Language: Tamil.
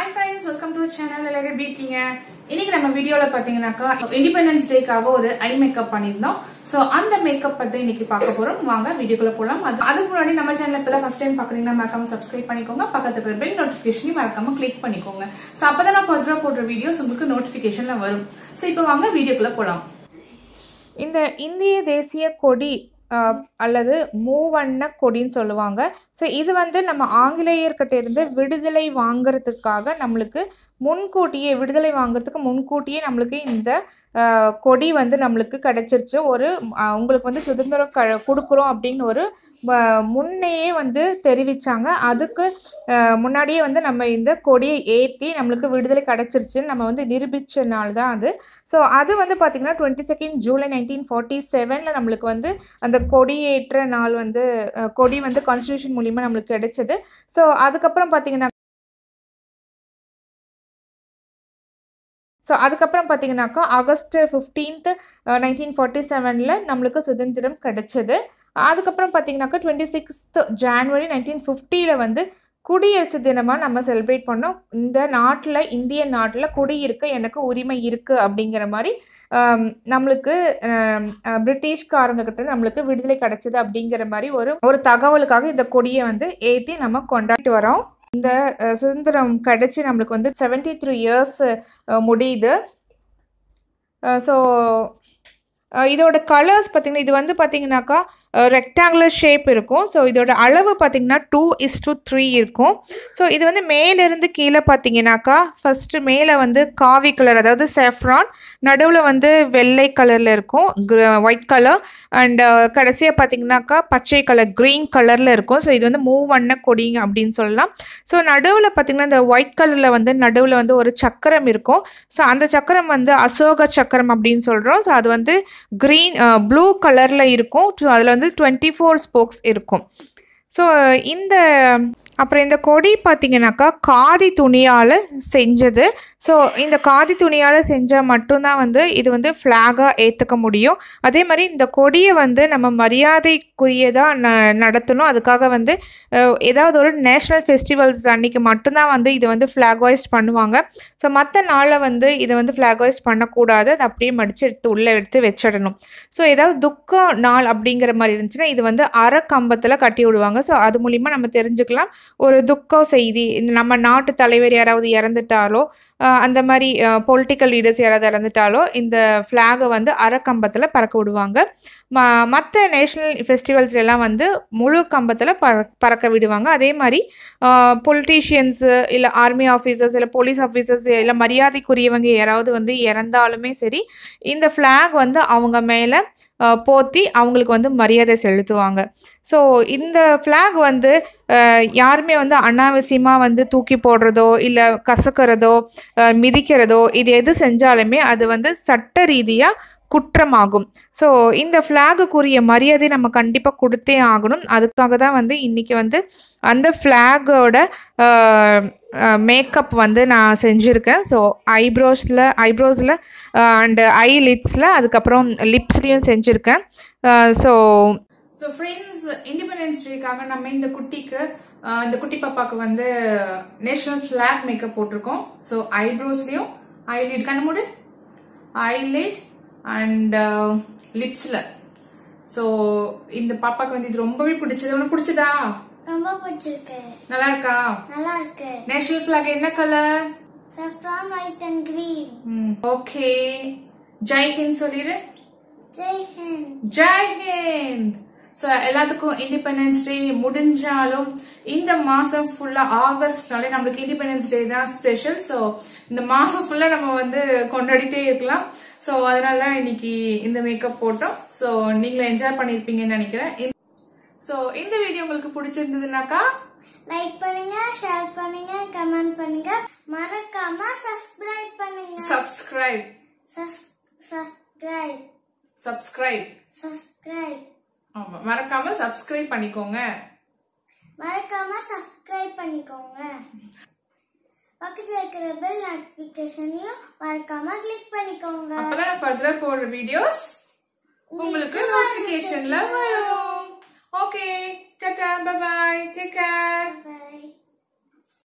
hi friends welcome to channel எல்லாரும் எப்படி இருக்கீங்க இன்னைக்கு நம்ம வீடியோல பாத்தீங்கன்னாக்கா இண்டிபெண்டன்ஸ் டேக்காக ஒரு ஐ மேக்கப் பண்ணியிருந்தோம் ஸோ அந்த மேக்கப் பத்தி இன்னைக்கு பார்க்க போறோம் வாங்க வீடியோக்குள்ள போலாம் அது அதுக்கு முன்னாடி நம்ம சேனல் இப்போ ஃபர்ஸ்ட் டைம் பாக்குறீங்கன்னா மறக்காம சப்ஸ்கிரைப் பண்ணிக்கோங்க பக்கத்துல இருக்கிற பெல் நோட்டிஃபிகேஷனையும் மறக்காம கிளிக் பண்ணிக்கோங்க ஸோ அப்பதான் நான் ஃபர்தரா போடுற வீடியோஸ் உங்களுக்கு நோட்டிஃபிகேஷன்ல வரும் ஸோ இப்போ வாங்க வீடியோக்குள்ள போலாம் இந்த இந்திய தேசிய கொடி அஹ், அல்லது மூவண்ண கொடின்னு சொல்லுவாங்க ஸோ இது வந்து நம்ம ஆங்கிலேயர்கிட்ட இருந்து விடுதலை வாங்குறதுக்காக நம்மளுக்கு முன்கூட்டியே விடுதலை வாங்குறதுக்கு முன்கூட்டியே நம்மளுக்கு இந்த அஹ், கொடி வந்து நம்மளுக்கு கிடைச்சிருச்சு ஒரு அஹ், உங்களுக்கு வந்து சுதந்திரம் க கொடுக்குறோம் அப்படின்னு ஒரு அஹ், முன்னையே வந்து தெரிவிச்சாங்க அதுக்கு அஹ், முன்னாடியே வந்து நம்ம இந்த கொடியை ஏற்றி நம்மளுக்கு விடுதலை கிடைச்சிருச்சுன்னு நம்ம வந்து நிரூபிச்ச நாள் தான் அது ஸோ அது வந்து பார்த்திங்கன்னா twenty second July nineteen forty செவனில் நம்மளுக்கு வந்து அந்த கொடியேற்ற நாள் வந்து அஹ், கொடி வந்து கான்ஸ்டியூஷன் மூலிமா நம்மளுக்கு கிடைச்சது ஸோ அதுக்கப்புறம் பார்த்தீங்கன்னா ஸோ அதுக்கப்புறம் பார்த்தீங்கன்னாக்கா ஆகஸ்ட் ஃபிஃப்டீன்த் நைன்டீன் ஃபார்ட்டி செவனில் நம்மளுக்கு சுதந்திரம் கிடைச்சது அதுக்கப்புறம் பார்த்தீங்கன்னாக்கா டுவெண்ட்டி சிக்ஸ்த் ஜான்வரி நைன்டீன் ஃபிஃப்டியில் வந்து குடியரசு தினமாக நம்ம செலிப்ரேட் பண்ணோம் இந்த நாட்டில் இந்திய நாட்டில் குடியிருக்க எனக்கு உரிமை இருக்குது அப்படிங்கிற மாதிரி ஆம், நம்மளுக்கு ஆம், அஹ், பிரிட்டிஷ்காரங்க கிட்ட இருந்து நம்மளுக்கு விடுதலை கிடைச்சது அப்படிங்கிற மாதிரி ஒரு ஒரு தகவலுக்காக இந்த கொடியை வந்து ஏற்றி நம்ம கொண்டாடிட்டு வரோம் இந்த அஹ், சுதந்திரம் கிடைச்சி நம்மளுக்கு வந்து செவன்டி த்ரீ இயர்ஸ் முடியுது ஸோ இதோட கலர்ஸ் பார்த்தீங்கன்னா இது வந்து பார்த்தீங்கன்னாக்கா ரெக்டாங்குலர் ஷேப் இருக்கும் ஸோ இதோட அளவு பார்த்தீங்கன்னா டூ இஸ் டு த்ரீ இருக்கும் ஸோ இது வந்து மேலேருந்து கீழே பார்த்தீங்கன்னாக்கா ஃபஸ்ட்டு மேலே வந்து காவி கலர் அதாவது செஃப்ரான் நடுவில் வந்து வெள்ளை கலரில் இருக்கும் ஒயிட் கலர் அண்ட் கடைசியாக பார்த்தீங்கன்னாக்கா பச்சை கலர் க்ரீன் கலரில் இருக்கும் ஸோ இது வந்து மூவ் வண்ண கொடிங்க அப்படின்னு சொல்லலாம் ஸோ நடுவில் பார்த்தீங்கன்னா இந்த ஒயிட் கலரில் வந்து நடுவில் வந்து ஒரு சக்கரம் இருக்கும் ஸோ அந்த சக்கரம் வந்து அசோக சக்கரம் அப்படின்னு சொல்கிறோம் ஸோ அது வந்து க்ரீன் ப்ளூ கலரில் இருக்கும் அதில் வந்து டுவெண்ட்டி ஃபோர் ஸ்போக்ஸ் இருக்கும் ஸோ இந்த அப்புறம் இந்த கொடி பார்த்தீங்கன்னாக்கா காதி துணியால் செஞ்சது ஸோ இந்த காதி துணியால் செஞ்சால் மட்டும்தான் வந்து இது வந்து ஃப்ளாகாக ஏற்றுக்க முடியும் அதே மாதிரி இந்த கொடியை வந்து நம்ம மரியாதைக்குரியதாக ந நடத்தணும் அதுக்காக வந்து அஹ், ஏதாவது ஒரு நேஷ்னல் ஃபெஸ்டிவல்ஸ் அன்னைக்கு மட்டும்தான் வந்து இது வந்து ஃப்ளாக் ஹாய்ஸ்ட் பண்ணுவாங்க ஸோ மற்ற நாளில் வந்து இதை வந்து ஃப்ளாக் ஹாய்ஸ்ட் பண்ணக்கூடாது அதை அப்படியே மடித்து எடுத்து உள்ளே எடுத்து வச்சிடணும் ஸோ ஏதாவது துக்க நாள் அப்படிங்கிற மாதிரி இருந்துச்சுன்னா இது வந்து அரை கம்பத்தில் கட்டி விடுவாங்க ஸோ அது மூலிமா நம்ம தெரிஞ்சுக்கலாம் ஒரு துக்க செய்தி இந்த நம்ம நாட்டு தலைவர் யாராவது இறந்துட்டாலோ அஹ், அந்த மாதிரி பொலிட்டிக்கல் லீடர்ஸ் யாராவது இறந்துட்டாலோ இந்த ஃப்ளாகை வந்து அரை கம்பத்தில் பறக்க விடுவாங்க ம மற்ற நேஷ்னல் ஃபெஸ்டிவல்ஸ் எல்லாம் வந்து முழு கம்பத்தில் பற பறக்க விடுவாங்க அதே மாதிரி பொலிட்டீஷியன்ஸு இல்லை ஆர்மி ஆஃபீஸர்ஸ் இல்லை போலீஸ் ஆஃபீஸர்ஸ் இல்லை மரியாதைக்குரியவங்க யாராவது வந்து இறந்தாலுமே சரி இந்த ஃப்ளாக் வந்து அவங்க மேலே போத்தி அவங்களுக்கு வந்து மரியாதை செலுத்துவாங்க ஸோ இந்த ஃப்ளாக் வந்து அஹ், யாருமே வந்து அனாவசியமாக வந்து தூக்கி போடுறதோ இல்லை கசக்கிறதோ அஹ், மிதிக்கிறதோ இது எது செஞ்சாலுமே அது வந்து சட்ட ரீதியாக குற்றமாகும் ஸோ இந்த ஃப்ளாகுக்குரிய மரியாதை நம்ம கண்டிப்பாக கொடுத்தே ஆகணும் அதுக்காக தான் வந்து இன்றைக்கி வந்து அந்த ஃப்ளாகோட மேக்கப் வந்து நான் செஞ்சுருக்கேன் ஸோ ஐப்ரோஸில் ஐப்ரோஸில் அண்டு ஐ லிட்ஸில் அதுக்கப்புறம் லிப்ஸ்லேயும் செஞ்சுருக்கேன் ஸோ ஸோ ஃப்ரெண்ட்ஸ் இண்டிபெண்டன்ஸ் டேக்காக நம்ம இந்த குட்டிக்கு அஹ், இந்த குட்டி பாப்பாக்கு வந்து நேஷனல் ஃபிளாக் மேக்கப் போட்டிருக்கோம் ஸோ ஐப்ரோஸ்லயும் ஐலிட் கண்ணு மூடு ஐலிட் அண்ட் லிப்ஸ்ல ஸோ இந்த பாப்பாக்கு வந்து இது ரொம்பவே பிடிச்சது உனக்கு பிடிச்சதா ரொம்ப பிடிச்சிருக்கு நல்லா இருக்கா நல்லா இருக்கு நேஷனல் ஃபிளாக் என்ன colour saffron white and green okay Jai Hind சொல்லிடு ஜெய் ஹிந்த் ஜெய் ஹிந்த் ஸோ எல்லாத்துக்கும் இண்டிபெண்டன்ஸ் டே முடிஞ்சாலும் இந்த மாசம் ஃபுல்லா ஆகஸ்ட்னாலே நம்மளுக்கு இண்டிபெண்டன்ஸ் டே தான் ஸ்பெஷல் ஸோ இந்த மாசம் ஃபுல்லா நம்ம வந்து கொண்டாடிட்டே இருக்கலாம் ஸோ அதனால தான் இன்னைக்கு இந்த மேக்கப் போட்டோம் ஸோ நீங்களும் என்ஜாய் பண்ணியிருப்பீங்கன்னு நினைக்கிறேன் ஸோ இந்த வீடியோ உங்களுக்கு பிடிச்சிருந்ததுனாக்கா லைக் பண்ணுங்க ஷேர் பண்ணுங்க கமெண்ட் பண்ணுங்க மறக்காம சப்ஸ்கிரைப் பண்ணுங்க சப்ஸ்கிரைப் சப்ஸ்கிரைப் சப்ஸ்கிரைப் சப்ஸ்கிரைப் ஆமா மறக்காம சப்ஸ்கிரைப் பண்ணிக்கோங்க மறக்காம சப்ஸ்கிரைப் பண்ணிக்கோங்க பக்கத்துல இருக்கிற பெல் நோட்டிபிகேஷனையும் மறக்காம கிளிக் பண்ணிக்கோங்க அப்பதான் நான் ஃபர்தரா போடுற வீடியோஸ் உங்களுக்கு நோட்டிபிகேஷன்ல வரும் okay tata bye bye take care